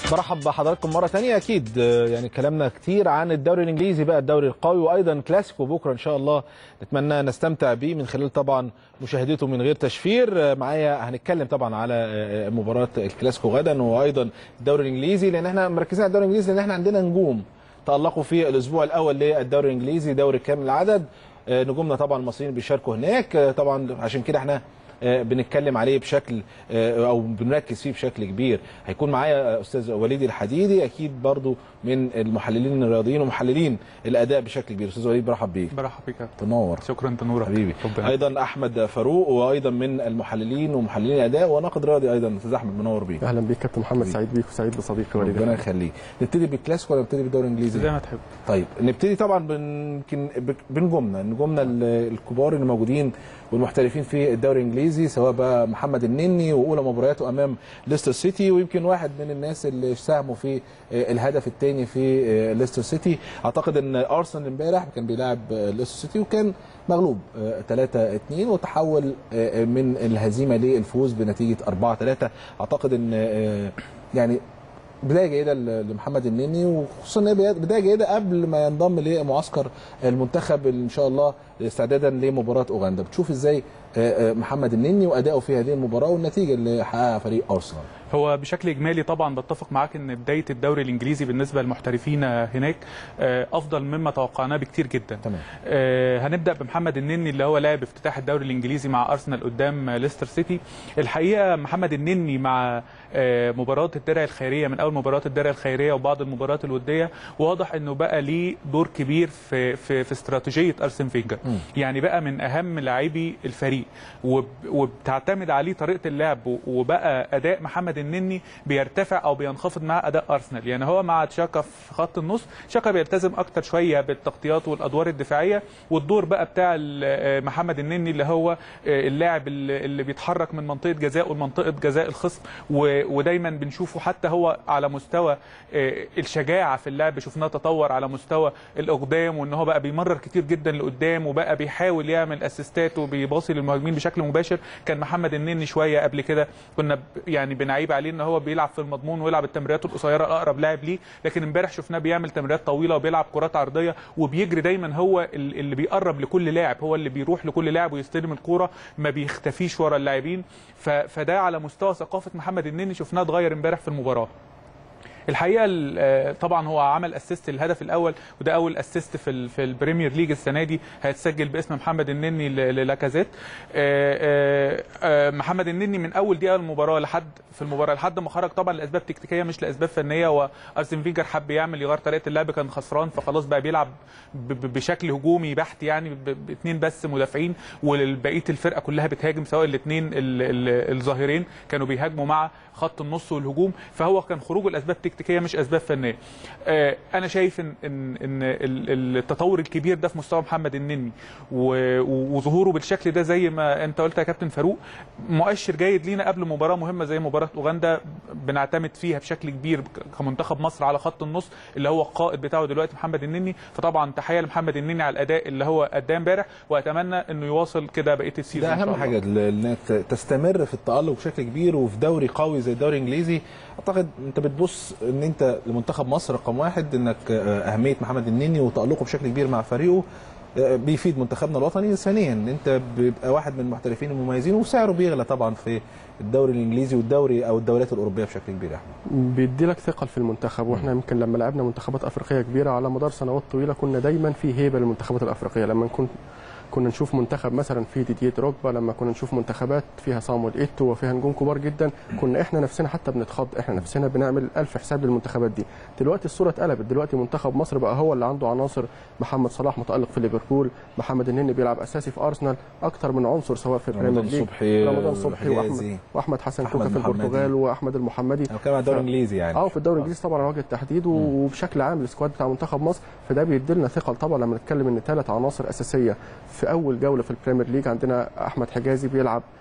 برحب بحضراتكم مره تانية اكيد آه، يعني كلامنا كتير عن الدوري الانجليزي بقى الدوري القوي وايضا كلاسيكو بكره ان شاء الله نتمنى نستمتع بيه من خلال طبعا مشاهدته من غير تشفير آه، معايا هنتكلم طبعا على آه، مباراه الكلاسيكو غدا وايضا الدوري الانجليزي لان احنا مركزين على الدوري الانجليزي لان احنا عندنا نجوم تألقوا في الاسبوع الاول للدوري الانجليزي دوري كامل العدد آه، نجومنا طبعا المصريين بيشاركوا هناك آه، طبعا عشان كده احنا آه، بنتكلم عليه بشكل آه، او بنركز فيه بشكل كبير هيكون معايا استاذ وليد الحديدي اكيد برضو من المحللين الرياضيين ومحللين الاداء بشكل كبير استاذ وليد برحب بيك برحب بيك يا كابتن. تنور شكرا انت نورك حبيبي ربنا ايضا احمد فاروق وايضا من المحللين ومحللين الاداء وناقد رياضي ايضا استاذ احمد منور بيك اهلا بيك كابتن محمد سعيد بيك وسعيد بصديقي وليد ربنا يخليك نبتدي بالكلاسيكو ولا نبتدي بالدوري الانجليزي زي ما تحب طيب نبتدي طبعا بن- يمكن ب- بنجومنا نجومنا ال- الكبار اللي موجودين والمحترفين في الدوري الانجليزي سواء بقى محمد النني واولى مبارياته امام ليستر سيتي ويمكن واحد من الناس اللي ساهموا في آه، الهدف الثاني في آه، ليستر سيتي اعتقد ان ارسنال امبارح كان بيلاعب آه، ليستر سيتي وكان مغلوب 3 2 وتحول آه، من الهزيمه للفوز بنتيجه 4 3 اعتقد ان آه، يعني بدايه جيده ل- لمحمد النني وخصوصا ان هي بدايه جيده قبل ما ينضم لمعسكر المنتخب ان شاء الله استعدادا لمباراه اوغندا بتشوف ازاي آه، آه، محمد النني وادائه في هذه المباراه والنتيجه اللي حققها فريق ارسنال هو بشكل اجمالي طبعا بتفق معاك ان بدايه الدوري الانجليزي بالنسبه للمحترفين هناك آه، افضل مما توقعناه بكتير جدا تمام آه، هنبدا بمحمد النني اللي هو لاعب افتتاح الدوري الانجليزي مع ارسنال قدام آه، ليستر سيتي الحقيقه محمد النني مع آه، مباراه الدرع الخيريه من اول مباراه الدرع الخيريه وبعض المباريات الوديه واضح انه بقى ليه دور كبير في في في استراتيجيه ارسن فينجر مم. يعني بقى من اهم لاعبي الفريق وب- وبتعتمد عليه طريقه اللعب و- وبقى اداء محمد النني بيرتفع او بينخفض مع اداء ارسنال يعني هو مع تشاكا في خط النص تشاكا بيلتزم اكتر شويه بالتغطيات والادوار الدفاعيه والدور بقى بتاع ال- محمد النني اللي هو اللاعب اللي اللي بيتحرك من منطقه جزاء لمنطقه جزاء الخصم و- ودايما بنشوفه حتى هو على مستوى آه، الشجاعه في اللعب شفناه تطور على مستوى الاقدام وان هو بقى بيمرر كتير جدا لقدام وبقى بيحاول يعمل اسيستات وبيباصي للمهاجمين بشكل مباشر كان محمد النني شويه قبل كده كنا ب- يعني بنعيب عليه ان هو بيلعب في المضمون ويلعب التمريرات القصيره اقرب لاعب ليه لكن امبارح شفناه بيعمل تمريرات طويله وبيلعب كرات عرضيه وبيجري دايما هو ال- اللي بيقرب لكل لاعب هو اللي بيروح لكل لاعب ويستلم الكوره ما بيختفيش ورا اللاعبين ف- فده على مستوى ثقافه محمد النني شفناه اتغير امبارح في المباراه الحقيقه ال- آه، طبعا هو عمل اسيست الهدف الاول وده اول اسيست في ال- في البريمير ليج السنه دي هيتسجل باسم محمد النني ل- للاكازيت آه، آه، آه، محمد النني من اول دقيقه المباراه لحد في المباراه لحد ما خرج طبعا لاسباب تكتيكيه مش لاسباب فنيه وارسن فينجر حب يعمل يغير طريقه اللعب كان خسران فخلاص بقى بيلعب ب- ب- بشكل هجومي بحت يعني ب- باثنين بس مدافعين وبقيه الفرقه كلها بتهاجم سواء الاثنين الظاهرين كانوا بيهاجموا مع خط النص والهجوم فهو كان خروجه لاسباب تكتيكيه مش اسباب فنيه آه، انا شايف ان ان ان ال- التطور الكبير ده في مستوى محمد النني و- و- وظهوره بالشكل ده زي ما انت قلت يا كابتن فاروق مؤشر جيد لينا قبل مباراه مهمه زي مباراه اوغندا بنعتمد فيها بشكل كبير كمنتخب مصر على خط النص اللي هو القائد بتاعه دلوقتي محمد النني فطبعا تحيه لمحمد النني على الاداء اللي هو اداه امبارح واتمنى انه يواصل كده بقيه السيزون ده إن شاء اهم الله. حاجه ل- انك ت- تستمر في التالق بشكل كبير وفي دوري قوي زي الدوري الانجليزي اعتقد انت بتبص ان انت لمنتخب مصر رقم واحد انك آه، اهميه محمد النني وتالقه بشكل كبير مع فريقه آه، بيفيد منتخبنا الوطني ثانيا ان انت بيبقى واحد من المحترفين المميزين وسعره بيغلى طبعا في الدوري الانجليزي والدوري او الدوريات الاوروبيه بشكل كبير يا احمد بيدي لك ثقل في المنتخب واحنا يمكن لما لعبنا منتخبات افريقيه كبيره على مدار سنوات طويله كنا دايما في هيبه للمنتخبات الافريقيه لما نكون كنا نشوف منتخب مثلا فيه ديديه دروجبا لما كنا نشوف منتخبات فيها صامويل ايتو وفيها نجوم كبار جدا كنا احنا نفسنا حتى بنتخض احنا نفسنا بنعمل الف حساب للمنتخبات دي دلوقتي الصوره اتقلبت دلوقتي منتخب مصر بقى هو اللي عنده عناصر محمد صلاح متالق في ليفربول محمد النني بيلعب اساسي في ارسنال اكتر من عنصر سواء في البريمير رمضان ليج صبحي رمضان صبحي حجازي. واحمد واحمد حسن أحمد كوكا في محمدي. البرتغال واحمد المحمدي او كمان الدوري ف- الانجليزي يعني اه في الدوري الانجليزي طبعا على وجه التحديد وبشكل عام السكواد بتاع منتخب مصر فده بيدي لنا ثقل طبعا لما نتكلم ان ثلاث عناصر اساسيه في اول جوله في البريمير ليج عندنا احمد حجازي بيلعب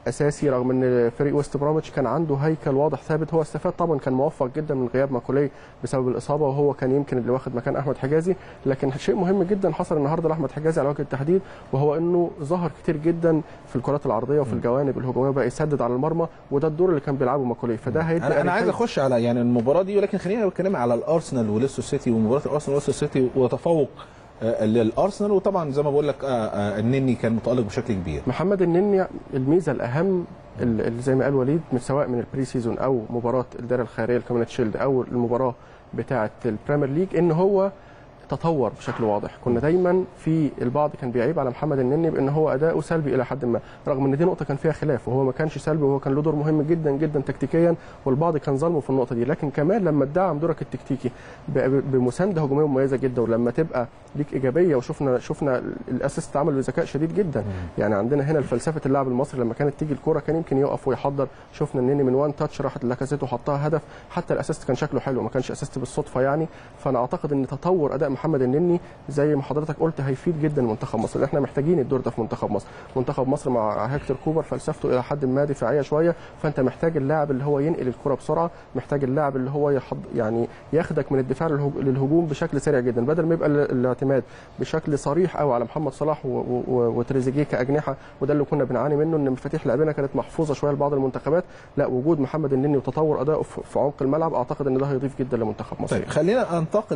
اساسي رغم ان فريق ويست بروميتش كان عنده هيكل واضح ثابت هو استفاد طبعا كان موفق جدا من غياب ماكولي بسبب الاصابه وهو كان يمكن اللي واخد مكان احمد حجازي لكن شيء مهم جدا حصل النهارده لاحمد حجازي على وجه التحديد وهو انه ظهر كتير جدا في الكرات العرضيه وفي الجوانب الهجوميه وبقى يسدد على المرمى وده الدور اللي كان بيلعبه ماكولي فده هيدي انا انا عايز أريكاي- اخش على يعني المباراه دي ولكن خلينا نتكلم على الارسنال وليستر سيتي ومباراه الارسنال وليستر سيتي وتفوق آه، للارسنال وطبعا زي ما بقول لك آه، آه، النني كان متالق بشكل كبير محمد النني الميزه الاهم اللي اللي زي ما قال وليد من سواء من البري سيزون او مباراه الدائره الخيريه الكوميونتي شيلد او المباراه بتاعه البريمير ليج ان هو تطور بشكل واضح كنا دايما في البعض كان بيعيب على محمد النني بان هو اداؤه سلبي الى حد ما رغم ان دي نقطه كان فيها خلاف وهو ما كانش سلبي وهو كان له دور مهم جدا جدا تكتيكيا والبعض كان ظالمه في النقطه دي لكن كمان لما ادعم دورك التكتيكي ب- بمسانده هجوميه مميزه جدا ولما تبقى ليك ايجابيه وشفنا شفنا الاسيست اتعمل بذكاء شديد جدا يعني عندنا هنا فلسفه اللاعب المصري لما كانت تيجي الكوره كان يمكن يقف ويحضر شفنا النني من وان تاتش راحت لاكازيت وحطها هدف حتى الاسيست كان شكله حلو ما كانش اسيست بالصدفه يعني فانا اعتقد ان تطور اداء محمد النني زي ما حضرتك قلت هيفيد جدا منتخب مصر لأن احنا محتاجين الدور ده في منتخب مصر منتخب مصر مع هيكتور كوبر فلسفته الى حد ما دفاعيه شويه فانت محتاج اللاعب اللي هو ينقل الكره بسرعه محتاج اللاعب اللي هو يحض يعني ياخدك من الدفاع للهج- للهجوم بشكل سريع جدا بدل ما يبقى ال- الاعتماد بشكل صريح قوي على محمد صلاح و- و- و- وتريزيجيه كاجنحه وده اللي كنا بنعاني منه ان مفاتيح لاعبنا كانت محفوظه شويه لبعض المنتخبات لا وجود محمد النني وتطور ادائه في في عمق الملعب اعتقد ان ده هيضيف جدا لمنتخب مصر طيب خلينا انتقل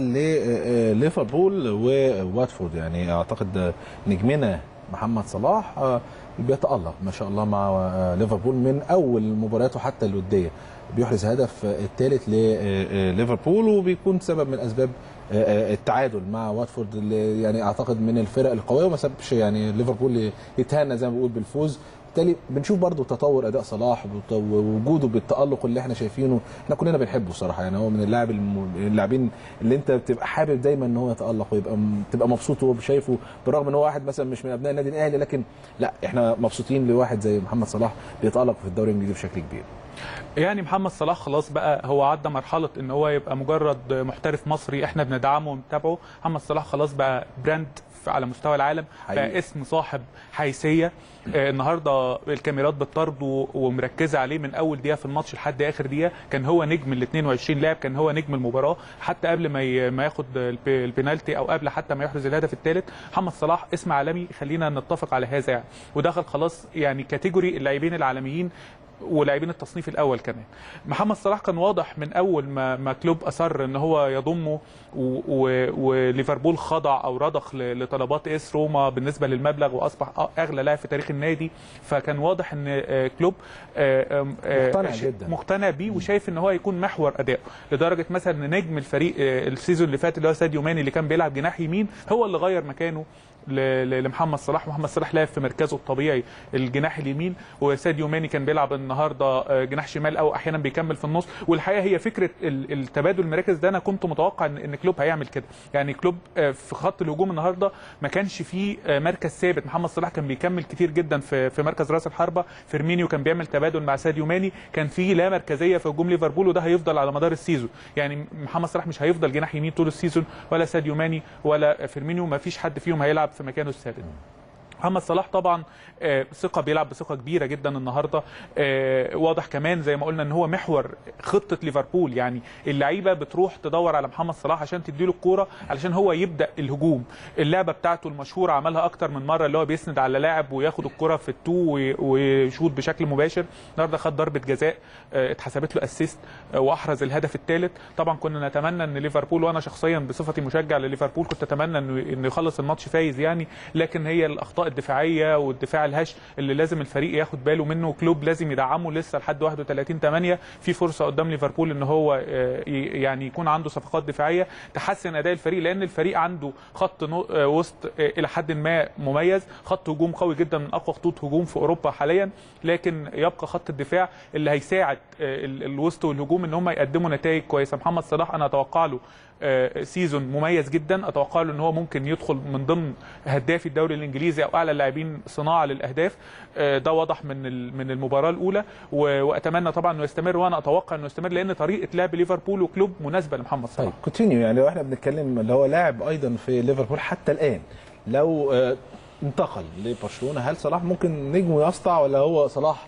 لليفربول وواتفورد يعني اعتقد نجمنا محمد صلاح آه، بيتالق ما شاء الله مع آه، ليفربول من اول مبارياته حتى الوديه بيحرز هدف الثالث لليفربول وبيكون سبب من اسباب آه، آه، التعادل مع واتفورد اللي يعني اعتقد من الفرق القويه وما سببش يعني ليفربول يتهنى زي ما بنقول بالفوز بالتالي بنشوف برضو تطور اداء صلاح وت- ووجوده بالتالق اللي احنا شايفينه احنا كلنا بنحبه صراحه يعني هو من اللاعب الم- اللاعبين اللي انت بتبقى حابب دايما ان هو يتالق ويبقى م- تبقى مبسوط وهو شايفه بالرغم ان هو واحد مثلا مش من ابناء النادي الاهلي لكن لا احنا مبسوطين لواحد زي محمد صلاح بيتالق في الدوري الانجليزي بشكل كبير يعني محمد صلاح خلاص بقى هو عدى مرحله ان هو يبقى مجرد محترف مصري احنا بندعمه ونتابعه محمد صلاح خلاص بقى براند في- على مستوى العالم حقيقي. بقى اسم صاحب حيثيه آه، النهارده الكاميرات بتطرد و- ومركزه عليه من اول دقيقه في الماتش لحد اخر دقيقه كان هو نجم ال 22 لاعب كان هو نجم المباراه حتى قبل ما ي- ما ياخد الب- البنالتي او قبل حتى ما يحرز الهدف الثالث محمد صلاح اسم عالمي خلينا نتفق على هذا يعني ودخل خلاص يعني كاتيجوري اللاعبين العالميين ولاعبين التصنيف الاول كمان محمد صلاح كان واضح من اول ما ما كلوب اصر ان هو يضمه و- و- وليفربول خضع او رضخ ل- لطلبات اس روما بالنسبه للمبلغ واصبح أ- اغلى لاعب في تاريخ النادي فكان واضح ان آه، كلوب آه، آم، آه، مقتنع ش- جداً. مقتنع بيه وشايف ان هو يكون محور ادائه لدرجه مثلا ان نجم الفريق آه، السيزون اللي فات اللي هو ساديو ماني اللي كان بيلعب جناح يمين هو اللي غير مكانه ل- ل- لمحمد صلاح محمد صلاح لعب في مركزه الطبيعي الجناح اليمين وساديو ماني كان بيلعب النهارده آه، جناح شمال او احيانا بيكمل في النص والحقيقه هي فكره ال- التبادل المراكز ده انا كنت متوقع ان إن كلوب هيعمل كده يعني كلوب آه، في خط الهجوم النهارده ما كانش فيه آه، مركز ثابت محمد صلاح كان بيكمل كتير جدا في في مركز راس الحربه فيرمينيو كان بيعمل تبادل مع ساديو ماني كان في لا مركزيه في هجوم ليفربول وده هيفضل على مدار السيزون يعني محمد صلاح مش هيفضل جناح يمين طول السيزون ولا ساديو ماني ولا فيرمينيو ما فيش حد فيهم هيلعب في مكانه الثابت محمد صلاح طبعا آه، ثقه بيلعب بثقه كبيره جدا النهارده آه، واضح كمان زي ما قلنا ان هو محور خطه ليفربول يعني اللعيبه بتروح تدور على محمد صلاح عشان تديله الكوره علشان هو يبدا الهجوم اللعبه بتاعته المشهوره عملها اكتر من مره اللي هو بيسند على لاعب وياخد الكوره في التو وي- ويشوط بشكل مباشر النهارده خد ضربه جزاء آه، اتحسبت له اسيست واحرز الهدف الثالث طبعا كنا نتمنى ان ليفربول وانا شخصيا بصفتي مشجع لليفربول كنت اتمنى انه انه يخلص الماتش فايز يعني لكن هي الاخطاء الدفاعيه والدفاع الهش اللي لازم الفريق ياخد باله منه كلوب لازم يدعمه لسه لحد 31 8 في فرصه قدام ليفربول ان هو آه، ي- يعني يكون عنده صفقات دفاعيه تحسن اداء الفريق لان الفريق عنده خط نو- آه، وسط آه، الى حد ما مميز خط هجوم قوي جدا من اقوى خطوط هجوم في اوروبا حاليا لكن يبقى خط الدفاع اللي هيساعد آه، ال- الوسط والهجوم ان هم يقدموا نتائج كويسه محمد صلاح انا اتوقع له آه، سيزون مميز جدا اتوقع له ان هو ممكن يدخل من ضمن هدافي الدوري الانجليزي او اعلى اللاعبين صناعه للاهداف آه، ده واضح من ال- من المباراه الاولى و- واتمنى طبعا انه يستمر وانا اتوقع انه يستمر لان طريقه لعب ليفربول وكلوب مناسبه لمحمد صلاح طيب كوتينيو يعني لو احنا بنتكلم اللي هو لاعب ايضا في ليفربول حتى الان لو آه، انتقل لبرشلونه هل صلاح ممكن نجمه يسطع ولا هو صلاح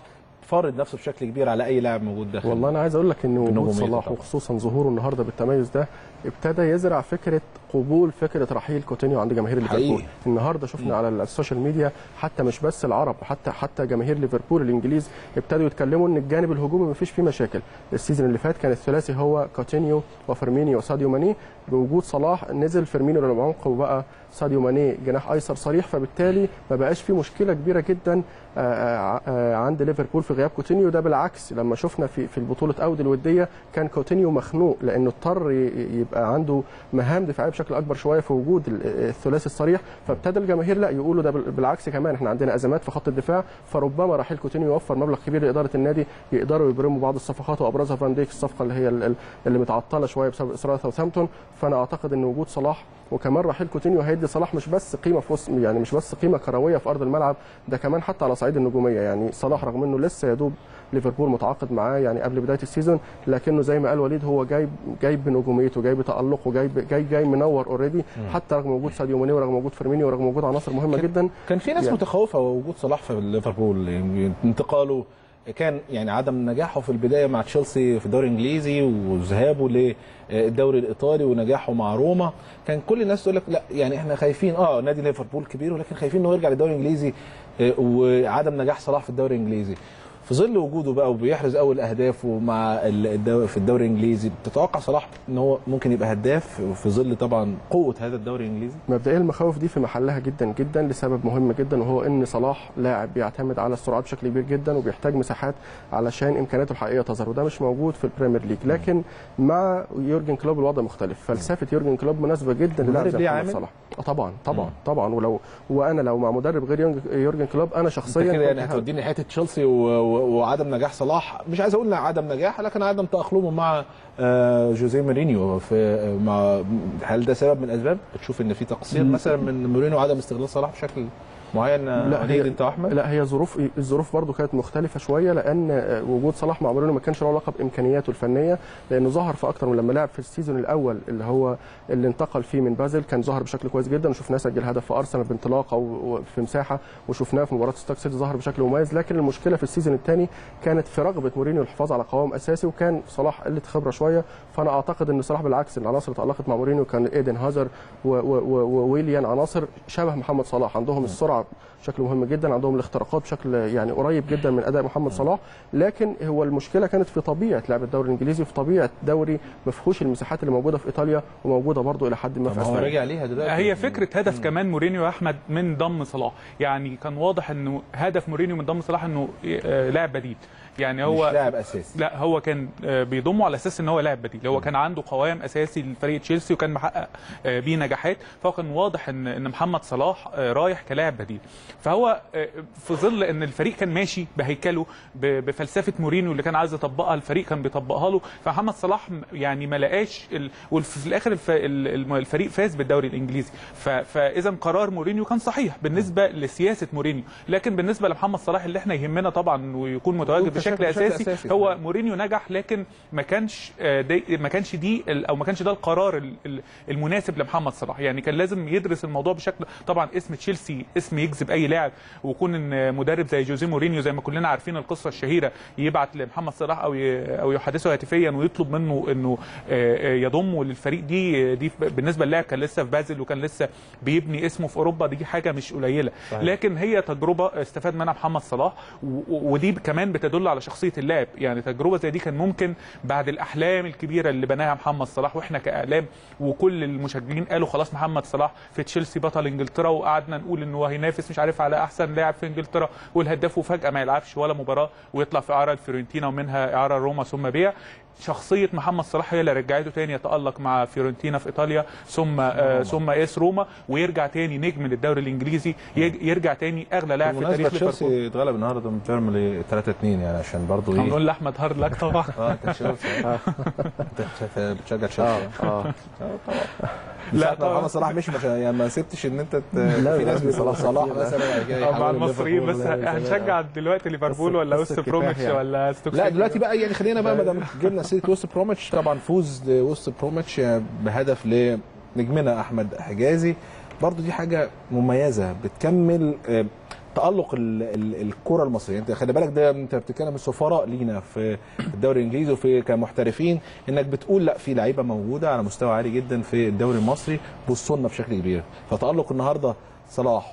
فرض نفسه بشكل كبير على اي لاعب موجود داخل والله انا عايز اقول لك ان وجود بنجوميته صلاح طبعا. وخصوصا ظهوره النهارده بالتميز ده ابتدى يزرع فكره قبول فكره رحيل كوتينيو عند جماهير حقيقي. ليفربول النهارده شفنا على السوشيال ميديا حتى مش بس العرب حتى حتى جماهير ليفربول الانجليز ابتدوا يتكلموا ان الجانب الهجومي ما فيش فيه مشاكل السيزون اللي فات كان الثلاثي هو كوتينيو وفيرمينيو وساديو ماني بوجود صلاح نزل فيرمينيو للعمق وبقى ساديو ماني جناح ايسر صريح فبالتالي ما بقاش في مشكله كبيره جدا آه، آه، آه، عند ليفربول في غياب كوتينيو ده بالعكس لما شفنا في في البطوله اود الوديه كان كوتينيو مخنوق لانه اضطر ي- يبقى عنده مهام دفاعيه بشكل اكبر شويه في وجود ال- الثلاثي الصريح فابتدى الجماهير لا يقولوا ده بال- بالعكس كمان احنا عندنا ازمات في خط الدفاع فربما رحيل كوتينيو يوفر مبلغ كبير لاداره النادي يقدروا يبرموا بعض الصفقات وابرزها فان ديك الصفقه اللي هي ال- ال- اللي متعطله شويه بسبب اصرار ساوثهامبتون فانا اعتقد ان وجود صلاح وكمان رحيل كوتينيو هيدي صلاح مش بس قيمه في وسط يعني مش بس قيمه كرويه في ارض الملعب ده كمان حتى على صعيد النجوميه يعني صلاح رغم انه لسه يدوب ليفربول متعاقد معاه يعني قبل بدايه السيزون لكنه زي ما قال وليد هو جايب جايب بنجوميته جايب بتالقه جايب جاي جاي منور اوريدي حتى رغم وجود ساديو ماني ورغم وجود فيرمينيو ورغم وجود عناصر مهمه جدا كان في ناس يعني- متخوفه وجود صلاح في ليفربول يعني انتقاله كان يعني عدم نجاحه في البدايه مع تشيلسي في الدوري الانجليزي وذهابه للدوري الايطالي ونجاحه مع روما كان كل الناس تقول لك لا يعني احنا خايفين اه نادي ليفربول كبير ولكن خايفين انه يرجع للدوري الانجليزي آه، وعدم نجاح صلاح في الدوري الانجليزي في ظل وجوده بقى وبيحرز اول اهدافه مع ال- الدو- في الدوري الانجليزي تتوقع صلاح ان هو ممكن يبقى هداف في ظل طبعا قوه هذا الدوري الانجليزي مبدئيا المخاوف دي في محلها جدا جدا لسبب مهم جدا وهو ان صلاح لاعب بيعتمد على السرعات بشكل كبير جدا وبيحتاج مساحات علشان امكانياته الحقيقيه تظهر وده مش موجود في البريمير ليج لكن مع يورجن كلوب الوضع مختلف فلسفه يورجن كلوب مناسبه جدا للاعب المدرب زي ليه محمد عامل؟ صلاح آه طبعا طبعا طبعا ولو وانا لو مع مدرب غير يورجن- يورجن كلوب انا انت شخصيا كده كنت يعني ه- هتوديني حته تشيلسي و... و... وعدم نجاح صلاح مش عايز اقول عدم نجاح لكن عدم تاقلمه مع آه، جوزيه مورينيو في مع هل ده سبب من الاسباب؟ بتشوف ان في تقصير مثلا من مورينيو عدم استغلال صلاح بشكل معين لا وليد هي انت واحمد؟ لا هي ظروف الظروف برضو كانت مختلفه شويه لان آه، وجود صلاح مع مورينيو ما كانش له علاقه بامكانياته الفنيه لانه ظهر في اكتر من لما لعب في السيزون الاول اللي هو اللي انتقل فيه من بازل كان ظهر بشكل كويس جدا وشفناه سجل هدف في ارسنال بانطلاقه و- وفي مساحه وشفناه في مباراه ستوك سيتي ظهر بشكل مميز لكن المشكله في السيزون الثاني كانت في رغبه مورينيو الحفاظ على قوام اساسي وكان صلاح قله خبره شويه فانا اعتقد ان صلاح بالعكس العناصر اللي تالقت مع مورينيو كان ايدن هازر و- و- و- وويليان عناصر شبه محمد صلاح عندهم السرعه بشكل مهم جدا عندهم الاختراقات بشكل يعني قريب جدا من اداء محمد صلاح لكن هو المشكله كانت في طبيعه لعب الدوري الانجليزي وفي طبيعه دوري ما فيهوش المساحات اللي موجوده في ايطاليا وموجوده برضو الى حد ما طب في ما هو اسبانيا رجع ليها دلوقتي هي فكره هدف كمان مورينيو يا احمد من ضم صلاح يعني كان واضح انه هدف مورينيو من ضم صلاح انه آه، لاعب بديل يعني هو مش لاعب اساسي لا هو كان آه، بيضمه على اساس ان هو لاعب بديل هو كان عنده قوام اساسي لفريق تشيلسي وكان محقق آه، بيه نجاحات فهو كان واضح ان ان محمد صلاح آه، رايح كلاعب بديل فهو آه، في ظل ان الفريق كان ماشي بهيكله ب- بفلسفه مورينيو اللي كان عايز يطبقها الفريق كان بيطبقها له فمحمد صلاح م- يعني ما لقاش ال... وفي الاخر الف... ال- الم- الفريق فاز بالدوري الانجليزي ف... فاذا قرار مورينيو كان صحيح بالنسبه لسياسه مورينيو لكن بالنسبه لمحمد صلاح اللي احنا يهمنا طبعا ويكون متواجد يكون بشكل بشكل اساسي أساسي. هو مورينيو نجح لكن ما كانش آه، دي ما كانش دي ال- او ما كانش ده القرار ال- ال- المناسب لمحمد صلاح يعني كان لازم يدرس الموضوع بشكل طبعا اسم تشيلسي اسم يجذب اي لاعب ويكون ان مدرب زي جوزيه مورينيو زي ما كلنا عارفين القصه الشهيره يبعت لمحمد صلاح او ي- او يحدثه هاتفيا ويطلب منه انه آه، آه، يضمه للفريق دي دي بالنسبه للاعب كان لسه في بازل وكان لسه بيبني اسمه في اوروبا دي حاجه مش قليله صحيح. لكن هي تجربه استفاد منها محمد صلاح و- و- ودي كمان بتدل على شخصيه اللاعب يعني تجربه زي دي كان ممكن بعد الاحلام الكبيره اللي بناها محمد صلاح واحنا كاعلام وكل المشجعين قالوا خلاص محمد صلاح في تشيلسي بطل انجلترا وقعدنا نقول انه هينافس مش عارف على احسن لاعب في انجلترا والهداف وفجاه ما يلعبش ولا مباراه ويطلع في اعاره لفيورنتينا ومنها اعاره روما ثم بيع شخصيه محمد صلاح هي اللي رجعته تاني يتالق مع فيورنتينا في ايطاليا ثم آه ثم اس روما ويرجع تاني نجم للدوري الانجليزي يج- يرجع تاني اغلى لاعب في بالمناسبه تاريخ ليفربول تشيلسي اتغلب النهارده من بيرملي 3 2 يعني عشان برضه ايه هنقول لاحمد هارلك طبعا اه انت تشيلسي انت بتشجع- بتشجع تشيلسي اه لا لا طبعا طبعا. محمد صلاح مش مش يعني ما سبتش ان انت ت... لا، في ناس لا، بيقولوا صلاح صلاح كتير. مثلا بعد كده آه، مع يحول المصريين بس ليفربول. هنشجع دلوقتي ليفربول قصة- ولا قصة وست كفاح بروميتش يعني. ولا ستوك لا سيتي؟ دلوقتي بقى يعني خلينا بقى ما دام جبنا سيره وست بروميتش طبعا فوز لوست بروميتش بهدف لنجمنا احمد حجازي برضو دي حاجه مميزه بتكمل آه، تالق ال- ال- الكره المصريه انت خلي بالك ده انت بتتكلم السفراء لينا في الدوري الانجليزي وفي كمحترفين انك بتقول لا في لعيبه موجوده على مستوى عالي جدا في الدوري المصري بصوا لنا بشكل كبير فتالق النهارده صلاح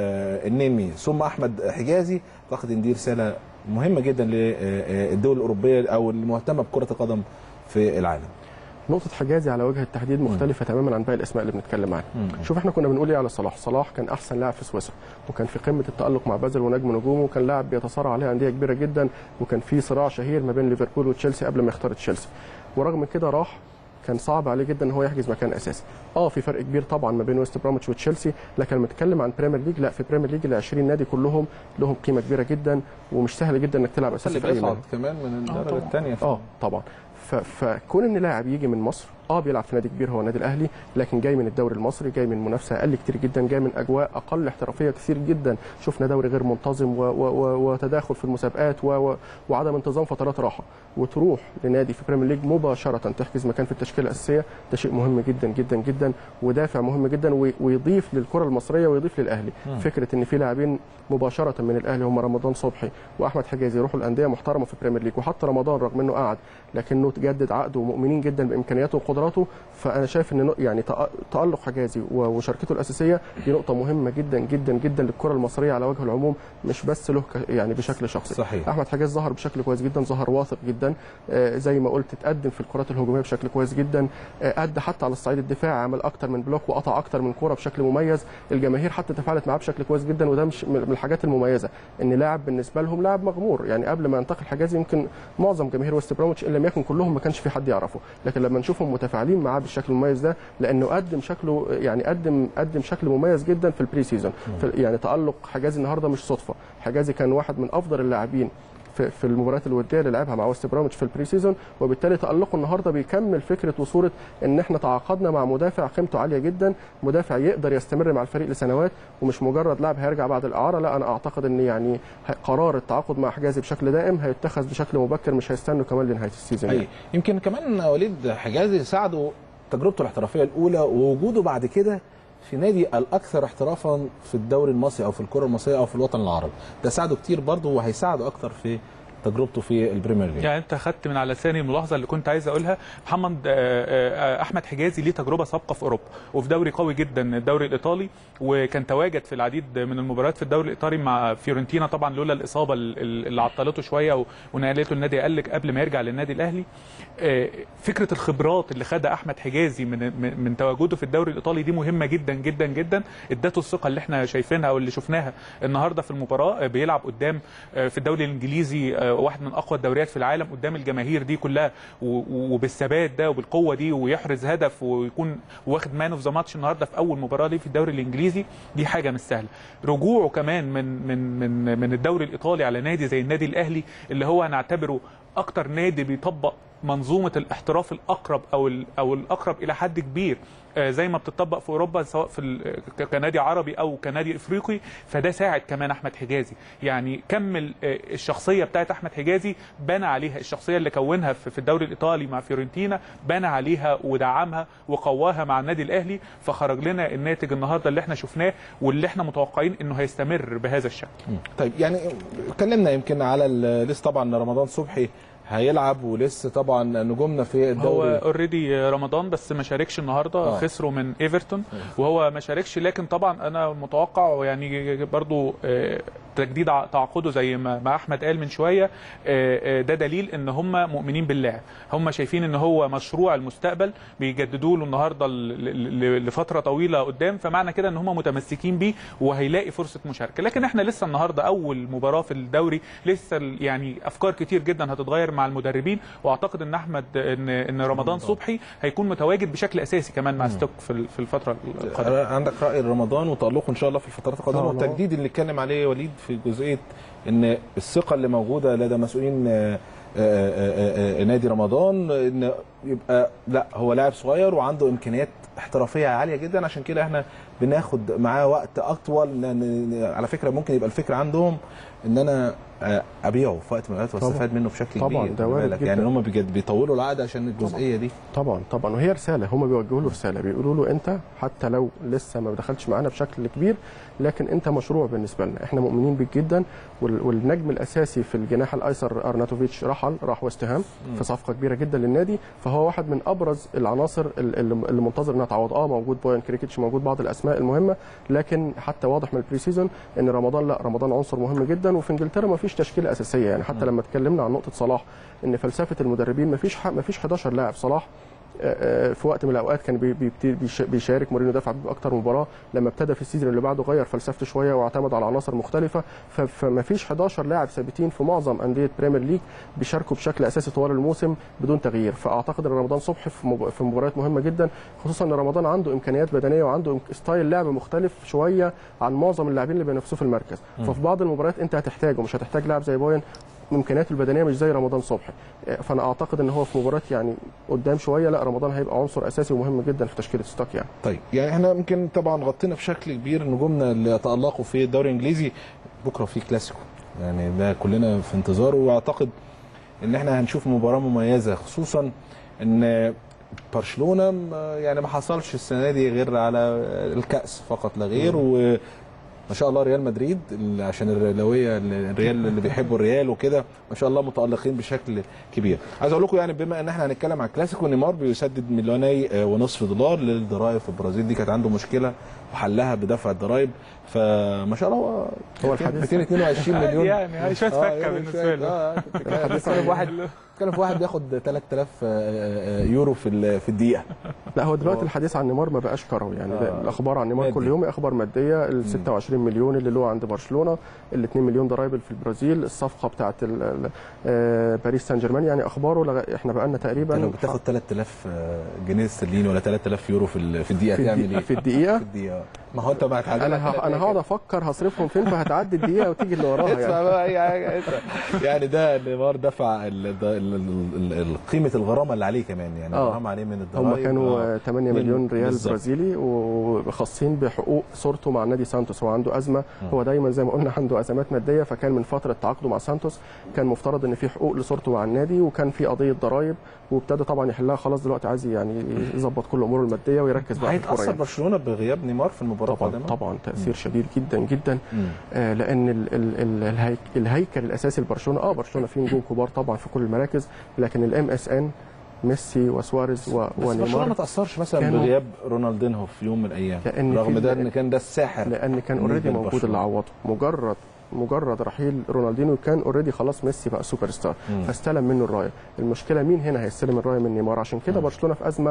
والنني ثم احمد حجازي اعتقد ان دي رساله مهمه جدا للدول الاوروبيه او المهتمه بكره القدم في العالم نقطة حجازي على وجه التحديد مختلفة تماما عن باقي الأسماء اللي بنتكلم عنها. مم. شوف احنا كنا بنقول ايه على صلاح، صلاح كان أحسن لاعب في سويسرا وكان في قمة التألق مع بازل ونجم نجومه وكان لاعب بيتصارع عليه أندية كبيرة جدا وكان في صراع شهير ما بين ليفربول وتشيلسي قبل ما يختار تشيلسي. ورغم كده راح كان صعب عليه جدا ان هو يحجز مكان اساسي. اه في فرق كبير طبعا ما بين ويست بروميتش وتشيلسي لكن لما نتكلم عن بريمير ليج لا في بريمير ليج ال 20 نادي كلهم لهم قيمه كبيره جدا ومش سهل جدا انك تلعب اللي اساسي في اي نادي. بيصعد كمان من الدرجه طبعاً. الثانيه اه طبعا ف- فكون ان لاعب يجي من مصر اه بيلعب في نادي كبير هو النادي الاهلي لكن جاي من الدوري المصري جاي من منافسه اقل كتير جدا جاي من اجواء اقل احترافيه كتير جدا شفنا دوري غير منتظم و و و وتداخل في المسابقات و و وعدم انتظام فترات راحه وتروح لنادي في بريمير ليج مباشره تحجز مكان في التشكيله الاساسيه ده شيء مهم جدا جدا جدا ودافع مهم جدا وي- ويضيف للكره المصريه ويضيف للاهلي فكره ان في لاعبين مباشره من الاهلي هم رمضان صبحي واحمد حجازي يروحوا الانديه محترمه في البريمير ليج وحتى رمضان رغم انه قعد لكنه تجدد عقده ومؤمنين جدا بامكانياته وقدراته فانا شايف ان نق- يعني تأ- تالق حجازي ومشاركته الاساسيه دي نقطه مهمه جدا جدا جدا للكره المصريه على وجه العموم مش بس له ك- يعني بشكل شخصي صحيح. احمد حجاز ظهر بشكل كويس جدا ظهر واثق جدا آه، زي ما قلت اتقدم في الكرات الهجوميه بشكل كويس جدا آه، ادى حتى على الصعيد الدفاعي عمل اكتر من بلوك وقطع اكتر من كوره بشكل مميز الجماهير حتى تفاعلت معاه بشكل كويس جدا وده مش من الحاجات المميزه ان لاعب بالنسبه لهم لاعب مغمور يعني قبل ما ينتقل حجازي يمكن معظم جماهير ويست بروميتش ان لم يكن كلهم ما كانش في حد يعرفه لكن لما نشوفهم متفاعلين معاه بالشكل المميز ده لانه قدم شكله يعني قدم قدم شكل مميز جدا في البري سيزون في يعني تالق حجازي النهارده مش صدفه حجازي كان واحد من افضل اللاعبين في في المباريات الوديه اللي لعبها مع ويست بروميتش في البري سيزون وبالتالي تالقه النهارده بيكمل فكره وصوره ان احنا تعاقدنا مع مدافع قيمته عاليه جدا مدافع يقدر يستمر مع الفريق لسنوات ومش مجرد لاعب هيرجع بعد الاعاره لا انا اعتقد ان يعني ه- قرار التعاقد مع حجازي بشكل دائم هيتخذ بشكل مبكر مش هيستنوا كمان لنهايه السيزون أي. يمكن كمان وليد حجازي ساعده تجربته الاحترافيه الاولى ووجوده بعد كده في نادي الاكثر احترافا في الدوري المصري او في الكره المصريه او في الوطن العربي ده ساعده كتير برضه وهيساعده اكتر في تجربته في البريمير ليج يعني انت خدت من على لساني الملاحظه اللي كنت عايز اقولها محمد آه، آه، احمد حجازي ليه تجربه سابقه في اوروبا وفي دوري قوي جدا الدوري الايطالي وكان تواجد في العديد من المباريات في الدوري الايطالي مع فيورنتينا طبعا لولا الاصابه ال- ال- اللي عطلته شويه و- ونقلته النادي اقل قبل ما يرجع للنادي الاهلي آه، فكره الخبرات اللي خدها احمد حجازي من من- من تواجده في الدوري الايطالي دي مهمه جدا جدا جدا ادته الثقه اللي احنا شايفينها او اللي شفناها النهارده في المباراه آه، بيلعب قدام آه، في الدوري الانجليزي آه، واحد من اقوى الدوريات في العالم قدام الجماهير دي كلها و- وبالثبات ده وبالقوه دي ويحرز هدف ويكون واخد مان اوف ذا ماتش النهارده في اول مباراه ليه في الدوري الانجليزي دي حاجه مش سهله رجوعه كمان من من من من الدوري الايطالي على نادي زي النادي الاهلي اللي هو هنعتبره اكتر نادي بيطبق منظومه الاحتراف الاقرب او ال- او الاقرب الى حد كبير آه، زي ما بتطبق في اوروبا سواء في ال- ك- كنادي عربي او كنادي افريقي فده ساعد كمان احمد حجازي يعني كمل آه، الشخصيه بتاعت احمد حجازي بنى عليها الشخصيه اللي كونها في في الدوري الايطالي مع فيورنتينا بنى عليها ودعمها وقواها مع النادي الاهلي فخرج لنا الناتج النهارده اللي احنا شفناه واللي احنا متوقعين انه هيستمر بهذا الشكل طيب يعني اتكلمنا يمكن على ال- لسه طبعا رمضان صبحي هيلعب ولسه طبعا نجومنا في هو الدوري اوريدي رمضان بس ما شاركش النهارده آه. آه. خسروا من ايفرتون وهو ما شاركش لكن طبعا انا متوقع يعني برضو آه، تجديد ع- تعاقده زي ما ما احمد قال من شويه آه، آه، ده دليل ان هم مؤمنين باللاعب هم شايفين ان هو مشروع المستقبل بيجددوا له النهارده ل- ل- ل- لفتره طويله قدام فمعنى كده ان هم متمسكين بيه وهيلاقي فرصه مشاركه لكن احنا لسه النهارده اول مباراه في الدوري لسه ال- يعني افكار كتير جدا هتتغير مع المدربين واعتقد ان احمد ان ان رمضان صبحي هيكون متواجد بشكل اساسي كمان مع ستوك في ال- في الفتره القادمه عندك راي رمضان وتالقه ان شاء الله في الفترات القادمه آه، الله. والتجديد اللي اتكلم عليه وليد في جزئيه ان الثقه اللي موجوده لدى مسؤولين آه، آه، آه، آه، نادي رمضان ان يبقى لا هو لاعب صغير وعنده امكانيات احترافيه عاليه جدا عشان كده احنا بناخد معاه وقت اطول لان على فكره ممكن يبقى الفكره عندهم ان انا آه، ابيعه في وقت من الاوقات واستفاد منه بشكل طبعاً، كبير ده خلي وارد بالك. جداً. يعني هم بجد بيطولوا العقد عشان الجزئيه دي طبعا طبعا وهي رساله هم بيوجهوا له رساله بيقولوا له انت حتى لو لسه ما دخلتش معانا بشكل كبير لكن انت مشروع بالنسبه لنا احنا مؤمنين بيك جدا وال- والنجم الاساسي في الجناح الايسر ارناتوفيتش رحل راح وست هام في صفقه كبيره جدا للنادي فهو واحد من ابرز العناصر ال- اللي اللي منتظر انها تعوض اه موجود بويان كريكيتش موجود بعض الاسماء المهمه لكن حتى واضح من البري سيزون ان رمضان لا رمضان عنصر مهم جدا وفي انجلترا ما فيش تشكيله اساسيه يعني حتى لما اتكلمنا عن نقطه صلاح ان فلسفه المدربين ما فيش ما فيش 11 لاعب صلاح آه، في وقت من الاوقات كان بي- بيبتدي بيش- بيشارك مورينيو دفع بيه اكتر مباراه لما ابتدى في السيزون اللي بعده غير فلسفته شويه واعتمد على عناصر مختلفه ف- فما فيش 11 لاعب ثابتين في معظم انديه بريمير ليج بيشاركوا بشكل اساسي طوال الموسم بدون تغيير فاعتقد ان رمضان صبحي في مب- في مباريات مهمه جدا خصوصا ان رمضان عنده امكانيات بدنيه وعنده إمك- ستايل لعب مختلف شويه عن معظم اللاعبين اللي بينافسوه في المركز ففي بعض المباريات انت هتحتاجه مش هتحتاج لاعب زي بوين امكانياته البدنيه مش زي رمضان صبحي فانا اعتقد ان هو في مباراه يعني قدام شويه لا رمضان هيبقى عنصر اساسي ومهم جدا في تشكيله ستوك يعني طيب يعني احنا يمكن طبعا غطينا بشكل كبير نجومنا اللي تالقوا في الدوري الانجليزي بكره في كلاسيكو يعني ده كلنا في انتظاره واعتقد ان احنا هنشوف مباراه مميزه خصوصا ان برشلونه ما- يعني ما حصلش السنه دي غير على الكاس فقط لا غير و ما شاء الله ريال مدريد اللي عشان الريالاويه الريال اللي بيحبوا الريال وكده ما شاء الله متالقين بشكل كبير عايز اقول لكم يعني بما ان احنا هنتكلم عن كلاسيكو نيمار بيسدد مليوني آه، ونصف دولار للضرائب في البرازيل دي كانت عنده مشكله وحلها بدفع الضرائب فما شاء الله هو هو الحديث 222 مليون يعني هي شويه آه، فكه يعني بالنسبه شوية- له اه بتتكلم في واحد بتتكلم في واحد بياخد 3000 آه، آه، يورو في ال- في الدقيقه لا هو دلوقتي الحديث عن نيمار ما بقاش كروي يعني ده آه. الاخبار عن نيمار مادي. كل يوم اخبار ماديه ال 26 مليون اللي له عند برشلونه ال 2 مليون ضرايب في البرازيل الصفقه بتاعت ال- ال- آه، باريس سان جيرمان يعني اخباره لغا- احنا بقى لنا انت لو تقريبا بتاخد 3000 آه، جنيه استرليني ولا 3000 يورو في ال- في الدقيقه في تعمل الدقيقه ايه؟ في الدقيقه في الدقيقه ما هو انت بقى هتعلمك انا ه- انا هقعد افكر هصرفهم فين فهتعدي الدقيقه وتيجي اللي وراها ادفع يعني بقى اي حاجه ادفع يعني ده نيمار دفع ال- ال- ال- ال- قيمه الغرامه اللي عليه كمان يعني آه. الغرامه عليه من الضرايب هم كانوا آه. آه، 8 من- مليون ريال بالظبط. برازيلي وخاصين بحقوق صورته مع نادي سانتوس هو عنده ازمه هو دايما زي ما قلنا عنده ازمات ماديه فكان من فتره تعاقده مع سانتوس كان مفترض ان في حقوق لصورته مع النادي وكان في قضيه ضرائب وابتدى طبعا يحلها خلاص دلوقتي عايز يعني يظبط كل اموره الماديه ويركز بقى في الكوره هيتاثر يعني. برشلونه بغياب نيمار في المباراه طبعا القادمه طبعا تاثير شديد جدا جدا مم. آه، لان ال ال ال الهيك الهيكل الاساسي لبرشلونه اه برشلونه فيه نجوم كبار طبعا في كل المراكز لكن الام اس ان ميسي وسواريز و- بس برشلونه ما ونيمار تاثرش مثلا كانوا- بغياب رونالدينهو في يوم من الايام لأن رغم في- ده ان كان ده الساحر لان كان بالنسبة اوريدي موجود لبرشلونة. اللي عوضه مجرد مجرد رحيل رونالدينو كان اوريدي خلاص ميسي بقى سوبر ستار مم. فاستلم منه الرايه المشكله مين هنا هيستلم الرايه من نيمار عشان كده برشلونه في ازمه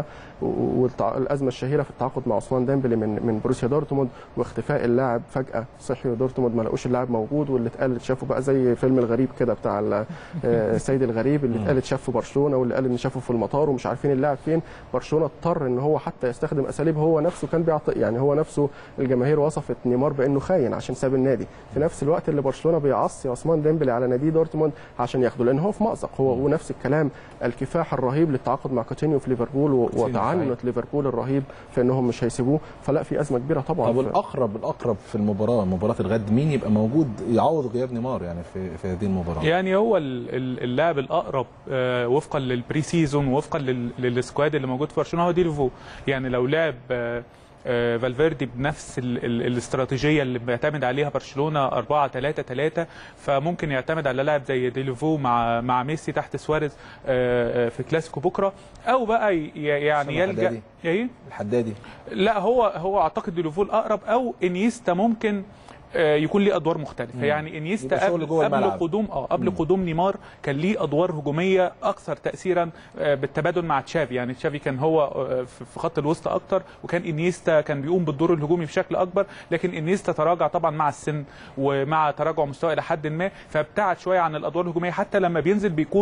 والازمه الشهيره في التعاقد مع عثمان ديمبلي من من بروسيا دورتموند واختفاء اللاعب فجاه صحي دورتموند ما لقوش اللاعب موجود واللي اتقال اتشافوا بقى زي فيلم الغريب كده بتاع ال- آه، السيد الغريب اللي اتقال اتشاف في برشلونه واللي قال ان شافه في المطار ومش عارفين اللاعب فين برشلونه اضطر ان هو حتى يستخدم اساليب هو نفسه كان بيعطي يعني هو نفسه الجماهير وصفت نيمار بانه خاين عشان ساب النادي في نفس الوقت اللي برشلونه بيعصي عثمان ديمبلي على نادي دورتموند عشان ياخده لان هو في مأزق هو ونفس الكلام الكفاح الرهيب للتعاقد مع كوتينيو في ليفربول و- كوتينيو وتعنت ليفربول الرهيب في انهم مش هيسيبوه فلا في ازمه كبيره طبعا طب في- الاقرب الاقرب في المباراه مباراه الغد مين يبقى موجود يعوض غياب نيمار يعني في في هذه المباراه يعني هو ال- ال- اللاعب الاقرب آه، وفقا للبري سيزون ووفقا لل- للسكواد اللي موجود في برشلونه هو ديليفو يعني لو لعب آه، آه، فالفيردي بنفس ال ال الاستراتيجيه اللي بيعتمد عليها برشلونه 4 3 3 فممكن يعتمد على لاعب زي ديليفو مع مع ميسي تحت سواريز آه، آه، في كلاسيكو بكره او بقى ي- يعني سامح يلجا حدادي. ايه الحدادي لا هو هو اعتقد ديليفو الاقرب او انيستا ممكن آه، يكون ليه ادوار مختلفه يعني انيستا يبقى شغل قبل, جوه قبل الملعب. قدوم اه قبل قدوم نيمار كان ليه ادوار هجوميه اكثر تاثيرا آه، بالتبادل مع تشافي يعني تشافي كان هو آه، في في خط الوسط اكتر وكان انيستا كان بيقوم بالدور الهجومي بشكل اكبر لكن انيستا تراجع طبعا مع السن ومع تراجع مستوى الى حد ما فابتعد شويه عن الادوار الهجوميه حتى لما بينزل بيكون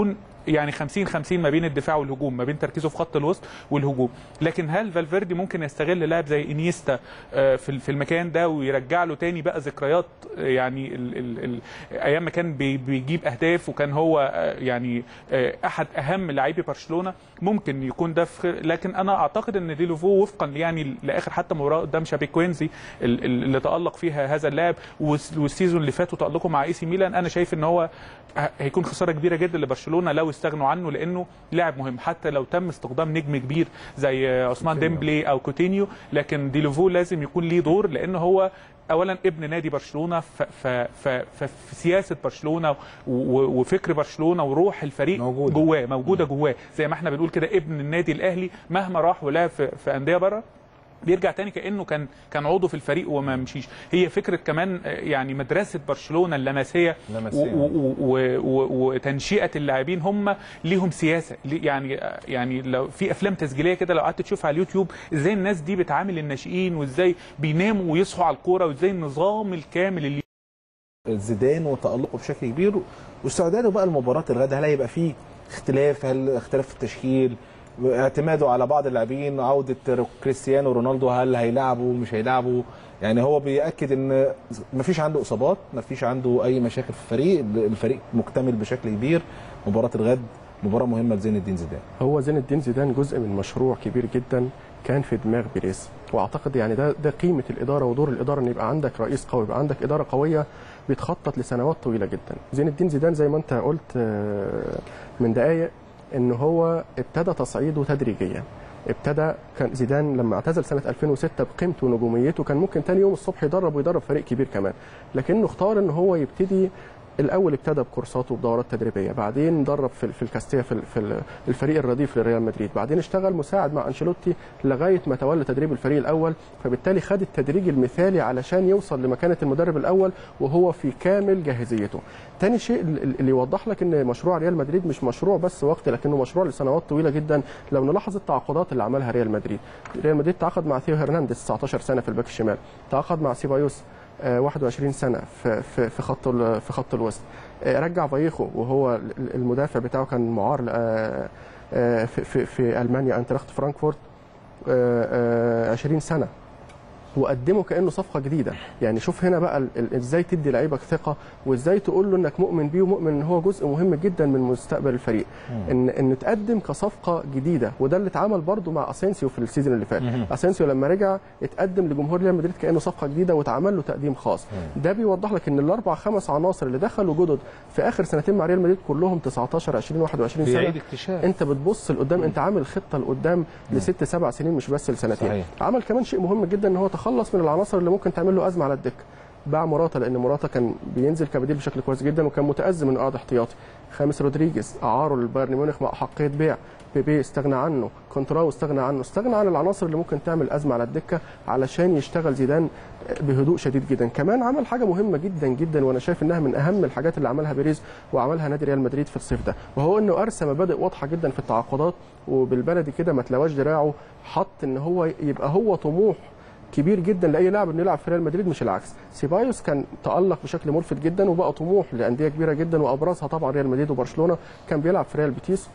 يعني 50 50 ما بين الدفاع والهجوم ما بين تركيزه في خط الوسط والهجوم لكن هل فالفيردي ممكن يستغل لاعب زي انيستا آه، في في المكان ده ويرجع له تاني بقى ذكريات آه، يعني ال ال ال ايام ما كان بي- بيجيب اهداف وكان هو آه، يعني آه، احد اهم لاعبي برشلونه ممكن يكون ده في لكن انا اعتقد ان ديلوفو وفقا يعني لاخر حتى مباراه قدام شابيكوينزي ال- ال- اللي تالق فيها هذا اللاعب والس- والسيزون اللي فات وتالقه مع اي سي ميلان انا شايف ان هو ه- هيكون خساره كبيره جدا لبرشلونه لو استغنوا عنه لانه لاعب مهم حتى لو تم استخدام نجم كبير زي عثمان كوتينيو. ديمبلي او كوتينيو لكن ديلوفو لازم يكون ليه دور لان هو اولا ابن نادي برشلونه ف- ف- ف- ففي سياسه برشلونه و- و- وفكر برشلونه وروح الفريق موجودة. جواه موجوده جواه زي ما احنا بنقول كده ابن النادي الاهلي مهما راح ولعب في, في انديه بره بيرجع تاني كانه كان كان عضو في الفريق وما مشيش هي فكره كمان آه، يعني مدرسه برشلونه اللمسيه لمسية. و- و- و- و- وتنشئه اللاعبين هم ليهم سياسه لي- يعني يعني لو في افلام تسجيليه كده لو قعدت تشوفها على اليوتيوب ازاي الناس دي بتعامل الناشئين وازاي بيناموا ويصحوا على الكوره وازاي النظام الكامل اللي زيدان وتألقه بشكل كبير واستعداده بقى لمباراة الغد هل هيبقى فيه اختلاف هل اختلاف في التشكيل اعتماده على بعض اللاعبين عودة كريستيانو رونالدو هل هيلعبوا مش هيلعبوا يعني هو بيأكد ان مفيش عنده اصابات مفيش عنده اي مشاكل في الفريق الفريق مكتمل بشكل كبير مباراة الغد مباراة مهمة لزين الدين زيدان هو زين الدين زيدان جزء من مشروع كبير جدا كان في دماغ بيريز واعتقد يعني ده ده قيمه الاداره ودور الاداره ان يبقى عندك رئيس قوي يبقى عندك اداره قويه بتخطط لسنوات طويله جدا زين الدين زيدان زي ما انت قلت آه، من دقائق ان هو ابتدى تصعيده تدريجيا ابتدى كان زيدان لما اعتزل سنه 2006 بقيمته ونجوميته كان ممكن تاني يوم الصبح يدرب ويدرب فريق كبير كمان لكنه اختار ان هو يبتدي الاول ابتدى بكورسات وبدورات تدريبيه بعدين درب في في الكاستيا في في الفريق الرديف لريال مدريد بعدين اشتغل مساعد مع انشيلوتي لغايه ما تولى تدريب الفريق الاول فبالتالي خد التدريج المثالي علشان يوصل لمكانه المدرب الاول وهو في كامل جاهزيته تاني شيء اللي يوضح لك ان مشروع ريال مدريد مش مشروع بس وقت لكنه مشروع لسنوات طويله جدا لو نلاحظ التعاقدات اللي عملها ريال مدريد ريال مدريد تعاقد مع ثيو هرنانديز 19 سنه في الباك الشمال تعاقد مع سيبايوس آه، 21 سنه في في في خط ال- في خط الوسط آه، رجع فايخو وهو ال- المدافع بتاعه كان معار آه، آه، في في في المانيا انتراخت فرانكفورت آه، آه، 20 سنه وقدمه كانه صفقه جديده يعني شوف هنا بقى ال- ال- ازاي تدي لعيبك ثقه وازاي تقول له انك مؤمن بيه ومؤمن ان هو جزء مهم جدا من مستقبل الفريق ان ان تقدم كصفقه جديده وده اللي اتعمل برده مع اسينسيو في السيزون اللي فات اسينسيو لما رجع اتقدم لجمهور ريال مدريد كانه صفقه جديده واتعمل له تقديم خاص ده بيوضح لك ان الاربع خمس عناصر اللي دخلوا جدد في اخر سنتين مع ريال مدريد كلهم 19 20 21 سنه بيعيد اكتشاف انت بتبص لقدام انت عامل خطه لقدام لست سبع سنين مش بس لسنتين صحيح. عمل كمان شيء مهم جدا ان هو تخلص من العناصر اللي ممكن تعمل له ازمه على الدكه باع مراتا لان مراتا كان بينزل كبديل بشكل كويس جدا وكان متازم انه قاعد احتياطي خامس رودريجيز اعاره للبايرن ميونخ مع احقيه بيع بيبي استغنى عنه كونتراو استغنى عنه استغنى عن العناصر اللي ممكن تعمل ازمه على الدكه علشان يشتغل زيدان بهدوء شديد جدا كمان عمل حاجه مهمه جدا جدا وانا شايف انها من اهم الحاجات اللي عملها بيريز وعملها نادي ريال مدريد في الصيف ده وهو انه ارسى مبادئ واضحه جدا في التعاقدات وبالبلدي كده ما تلواش دراعه حط ان هو يبقى هو طموح كبير جدا لاي لاعب انه يلعب في ريال مدريد مش العكس سيبايوس كان تالق بشكل ملفت جدا وبقى طموح لانديه كبيره جدا وابرزها طبعا ريال مدريد وبرشلونه كان بيلعب في ريال بيتيس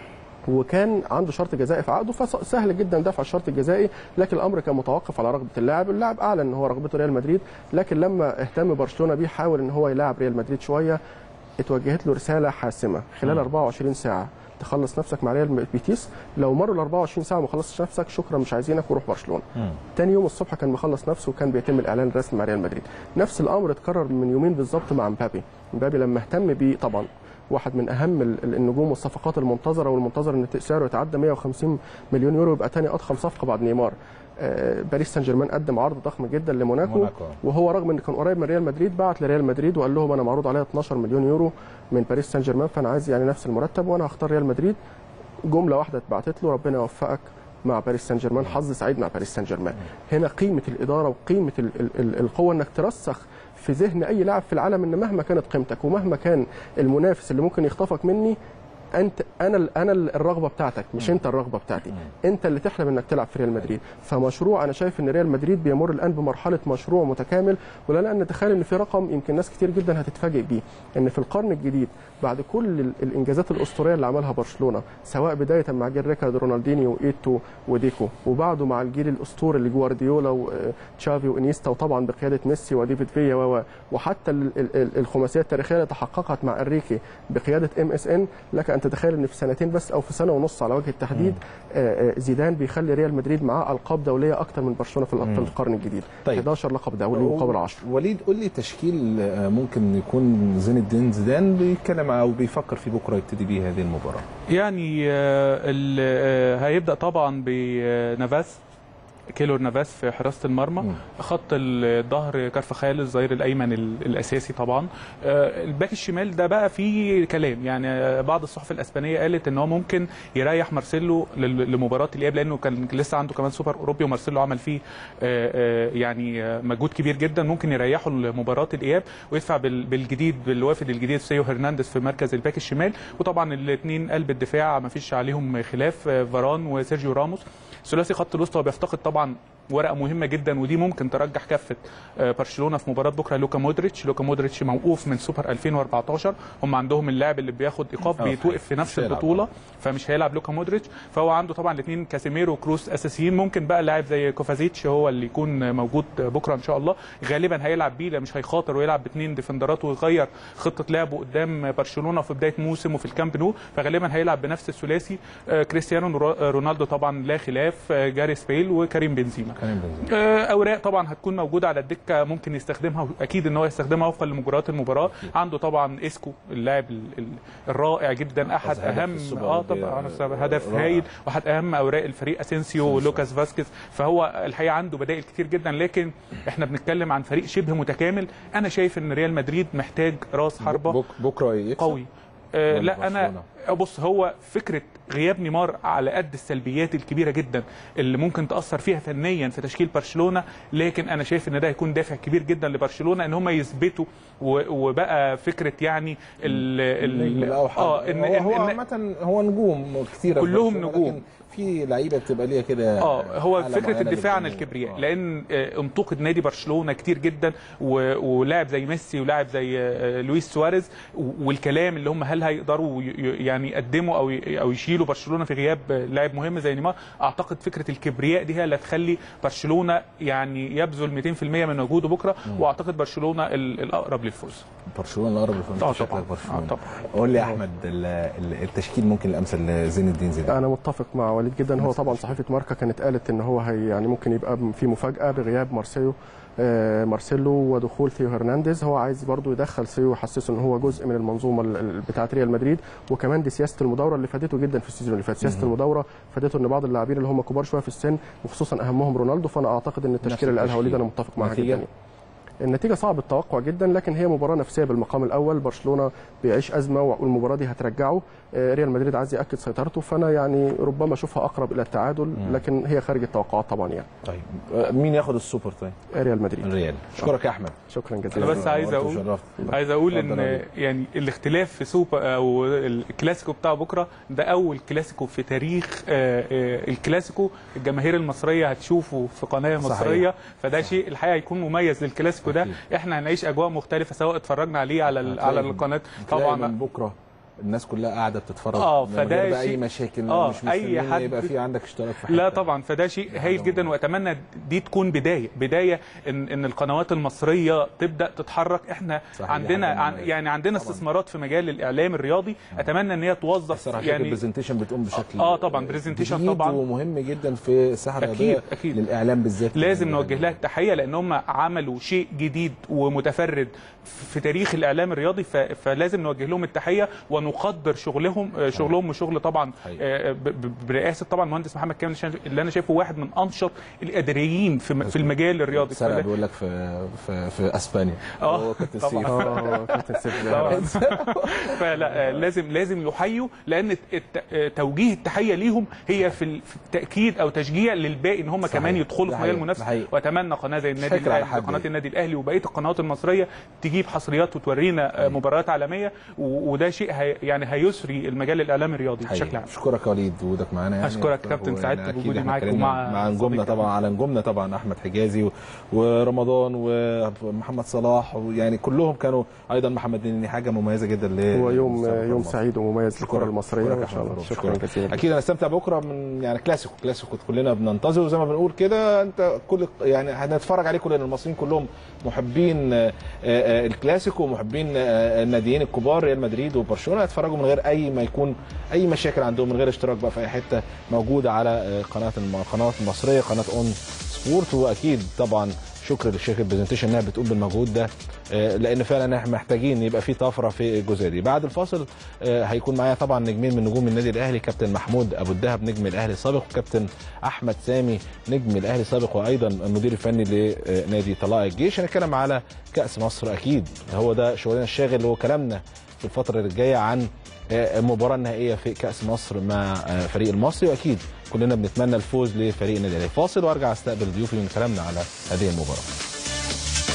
وكان عنده شرط جزائي في عقده فسهل جدا دفع الشرط الجزائي لكن الامر كان متوقف على رغبه اللاعب اللاعب اعلن ان هو رغبته ريال مدريد لكن لما اهتم برشلونه بيه حاول ان هو يلاعب ريال مدريد شويه اتوجهت له رساله حاسمه خلال 24 ساعه تخلص نفسك مع ريال بيتيس لو مروا ال 24 ساعه وما خلصتش نفسك شكرا مش عايزينك وروح برشلونه تاني يوم الصبح كان مخلص نفسه وكان بيتم الاعلان الرسمي مع ريال مدريد نفس الامر اتكرر من يومين بالظبط مع مبابي مبابي لما اهتم بيه طبعا واحد من اهم ال- النجوم والصفقات المنتظره والمنتظر ان سعره يتعدى 150 مليون يورو يبقى تاني اضخم صفقه بعد نيمار آه، باريس سان جيرمان قدم عرض ضخم جدا لموناكو موناكو. وهو رغم ان كان قريب من ريال مدريد بعت لريال مدريد وقال لهم انا معروض عليا 12 مليون يورو من باريس سان جيرمان فانا عايز يعني نفس المرتب وانا هختار ريال مدريد جمله واحده اتبعتت له ربنا يوفقك مع باريس سان جيرمان حظ سعيد مع باريس سان جيرمان هنا قيمه الاداره وقيمه ال ال ال القوه انك ترسخ في ذهن اي لاعب في العالم ان مهما كانت قيمتك ومهما كان المنافس اللي ممكن يخطفك مني انت انا ال- انا ال- الرغبه بتاعتك مش انت الرغبه بتاعتي انت اللي تحلم انك تلعب في ريال مدريد فمشروع انا شايف ان ريال مدريد بيمر الان بمرحله مشروع متكامل ولا لا نتخيل ان في رقم يمكن ناس كتير جدا هتتفاجئ بيه ان في القرن الجديد بعد كل ال- الانجازات الاسطوريه اللي عملها برشلونه سواء بدايه مع جيل ريكارد رونالدينيو وايتو وديكو وبعده مع الجيل الاسطوري اللي جوارديولا وتشافي وانيستا وطبعا بقياده ميسي وديفيد فيا و- و- وحتى ال- ال- ال- الخماسيه التاريخيه اللي تحققت مع انريكي بقياده ام اس ان لك ان تتخيل ان في سنتين بس او في سنه ونص على وجه التحديد آه، آه، زيدان بيخلي ريال مدريد معاه القاب دوليه اكتر من برشلونه في ال- في القرن الجديد طيب. 11 لقب دولي مقابل 10 وليد قول لي تشكيل آه، ممكن يكون زين الدين زيدان بيتكلم او بيفكر فيه بكره يبتدي بيه هذه المباراه يعني آه، ال- آه، هيبدا طبعا بنافاس كيلور نافاس في حراسه المرمى مم. خط الظهر كارفخال الظهير الايمن ال- الاساسي طبعا آه، الباك الشمال ده بقى فيه كلام يعني آه، بعض الصحف الاسبانيه قالت ان هو ممكن يريح مارسيلو لل- لمباراه الاياب لانه كان لسه عنده كمان سوبر اوروبي ومارسيلو عمل فيه آه، آه، يعني آه، مجهود كبير جدا ممكن يريحه لمباراه الاياب ويدفع بال- بالجديد بالوافد الجديد سيو هرنانديز في مركز الباك الشمال وطبعا الاثنين قلب الدفاع ما فيش عليهم خلاف آه، فاران وسيرجيو راموس ثلاثي خط الوسط هو بيفتقد طبعا ورقه مهمه جدا ودي ممكن ترجح كفه آه، برشلونه في مباراه بكره لوكا مودريتش لوكا مودريتش موقوف من سوبر 2014 هم عندهم اللاعب اللي بياخد ايقاف آه، بيتوقف في مش نفس هيلعب. البطوله فمش هيلعب لوكا مودريتش فهو عنده طبعا الاثنين كاسيميرو وكروس اساسيين ممكن بقى لاعب زي كوفازيتش هو اللي يكون موجود بكره ان شاء الله غالبا هيلعب بيه لا مش هيخاطر ويلعب باثنين ديفندرات ويغير خطه لعبه قدام برشلونه في بدايه موسم وفي الكامب نو فغالبا هيلعب بنفس الثلاثي آه، كريستيانو رو- رونالدو طبعا لا خلاف آه، جاريس بيل وكريم بنزيما كريم بنزيما آه، اوراق طبعا هتكون موجوده على الدكه ممكن يستخدمها اكيد ان هو يستخدمها وفقا لمجريات المباراه عنده طبعا اسكو اللاعب ال- ال- الرائع جدا احد هدف اهم السوبر اه أوروبي، طبعا آه، هدف رائع. هايل واحد اهم اوراق الفريق اسينسيو أسينسيو. ولوكاس فاسكيز فهو الحقيقه عنده بدائل كتير جدا لكن احنا بنتكلم عن فريق شبه متكامل انا شايف ان ريال مدريد محتاج راس حربه بك بكره يكسب قوي آه ولا لا انا برشلونة؟ بص هو فكره غياب نيمار على قد السلبيات الكبيره جدا اللي ممكن تاثر فيها فنيا في تشكيل برشلونه لكن انا شايف ان ده هيكون دافع كبير جدا لبرشلونه ان هم يثبتوا و- وبقى فكره يعني ال النجم ال الاوحد اه ان ان هو, هو إن عامه هو نجوم كتيره في كلهم برشلونة، نجوم. لكن في لعيبه بتبقى ليها كده اه هو حالة فكره معينة الدفاع عن للجمهور. الكبرياء آه. لان آه، انتقد نادي برشلونه كتير جدا و- ولاعب زي ميسي ولاعب زي آه، لويس سواريز و- والكلام اللي هم هل هيقدروا ي- ي- يعني يقدموا او ي- او يشيلوا برشلونه في غياب آه، لاعب مهم زي نيمار اعتقد فكره الكبرياء دي هي اللي هتخلي برشلونه يعني يبذل 200% من مجهوده بكره واعتقد برشلونه ال- الاقرب للفوز برشلونه الاقرب للفرنسا اه شكلك طبعا برشلونه اه طبعا قول لي يا احمد ال- ال- التشكيل ممكن الامثل لزين الدين زيدان انا متفق مع وليد جدا هو طبعا صحيفه ماركا كانت قالت ان هو هي يعني ممكن يبقى في مفاجاه بغياب مارسيلو آه، مارسيلو ودخول ثيو هرنانديز هو عايز برضو يدخل ثيو ويحسسه ان هو جزء من المنظومه ال- ال- بتاعه ريال مدريد وكمان دي سياسه المدوره اللي فادته جدا في السيزون اللي فات سياسه المدوره فادته ان بعض اللاعبين اللي هم كبار شويه في السن وخصوصا اهمهم رونالدو فانا اعتقد ان التشكيله اللي قالها وليد انا متفق معاها نتيجة؟ جدا النتيجة صعب التوقع جدا لكن هي مباراة نفسية بالمقام الأول برشلونة بيعيش أزمة والمباراة دي هترجعه آه، ريال مدريد عايز يأكد سيطرته فأنا يعني ربما أشوفها أقرب إلى التعادل لكن هي خارج التوقعات طبعا يعني طيب آه، مين ياخد السوبر طيب آه، ريال مدريد الريال اشكرك يا احمد شكرا انا جزيلا بس عايز نورت اقول وشرفت. عايز اقول اتفضل يا ان وليد. يعني الاختلاف في سوبر او الكلاسيكو بتاع بكره ده اول كلاسيكو في تاريخ آه، آه، الكلاسيكو الجماهير المصريه هتشوفه في قناه صحيح. مصريه فده شيء الحقيقه هيكون مميز للكلاسيكو ده أكيد. احنا هنعيش اجواء مختلفه سواء اتفرجنا عليه على ال- على هتلاقي- القناه طبعا من طبعا بكره الناس كلها قاعده بتتفرج آه، من فده غير بقى اي شيء- مشاكل آه، مش أي مستنيين حد- يبقى في عندك اشتراك في حته لا طبعا فده شيء هايل جدا واتمنى دي تكون بدايه بدايه ان ان القنوات المصريه تبدا تتحرك احنا صحيح، عندنا حاجة عن مميزة. يعني عندنا طبعاً. استثمارات في مجال الاعلام الرياضي اتمنى ان هي توظف الصراحه يعني يعني البرزنتيشن بتقوم بشكل آه، طبعا، presentation جديد طبعاً. ومهم جدا في الساحه أكيد، الرياضيه أكيد. للاعلام بالذات لازم نوجه لها التحيه لان هم عملوا شيء جديد ومتفرد في تاريخ الاعلام الرياضي ف- فلازم نوجه لهم التحيه ونقدر شغلهم آه، شغلهم وشغل طبعا حقيقي. آه، ب- ب- برئاسه طبعا المهندس محمد كامل اللي انا شايفه واحد من انشط الاداريين في في المجال الرياضي سرق فلا- بيقول لك في في في اسبانيا آه، هو كابتن طبعاً. سيف اه كابتن سيف طبعاً. فلا آه، لازم لازم يحيوا لان الت- آه، توجيه التحيه ليهم هي في ال- في التاكيد او تشجيع للباقي ان هم صحيح. كمان يدخلوا ده في مجال حقيقي. ده المنافسه حقيقي. واتمنى قناه زي النادي فاكر على الاهلي حد قناه إيه؟ النادي الاهلي وبقيه القنوات المصريه تجيب حصريات وتورينا آه، مباريات عالميه و- وده شيء هي هي يعني هيسري المجال الاعلامي الرياضي بشكل حقيقي. عام اشكرك يا وليد وجودك معانا يعني أشكرك كابتن، وأنا سعدت أكيد بوجودي إحنا معاك اتكلمنا ومع مع نجومنا صديقي. طبعا على نجومنا طبعا احمد حجازي و- ورمضان ومحمد صلاح ويعني كلهم كانوا ايضا محمد نني حاجه مميزه جدا ل هو يوم للمستوى يوم المصري. سعيد ومميز شكراً. للكره المصريه شكراً وان شاء الله أحمد شكرا فاروق. جزيلا اكيد هنستمتع بكره من يعني كلاسيكو كلاسيكو كلنا بننتظر وزي ما بنقول كده انت كل يعني هنتفرج عليه كلنا المصريين كلهم محبين آه، آه، الكلاسيكو ومحبين آه، الناديين الكبار ريال مدريد وبرشلونه هيتفرجوا من غير اي ما يكون اي مشاكل عندهم من غير اشتراك بقى في اي حته موجوده على آه، قناه الم- قناه المصريه قناه اون سبورت واكيد طبعا شكر للشركه برزنتيشن انها بتقوم بالمجهود ده آه، لان فعلا احنا محتاجين يبقى في طفره في الجزئيه دي بعد الفاصل آه، هيكون معايا طبعا نجمين من نجوم النادي الاهلي كابتن محمود ابو الدهب نجم الاهلي السابق وكابتن احمد سامي نجم الاهلي السابق وايضا المدير الفني لنادي طلائع الجيش هنتكلم على كاس مصر اكيد هو ده شغلنا الشاغل هو كلامنا في الفتره الجايه عن آه، المباراه النهائيه في كاس مصر مع آه، فريق المصري واكيد كلنا بنتمنى الفوز لفريق النادي الاهلي فاصل وارجع استقبل ضيوفي من كلامنا على هذه المباراه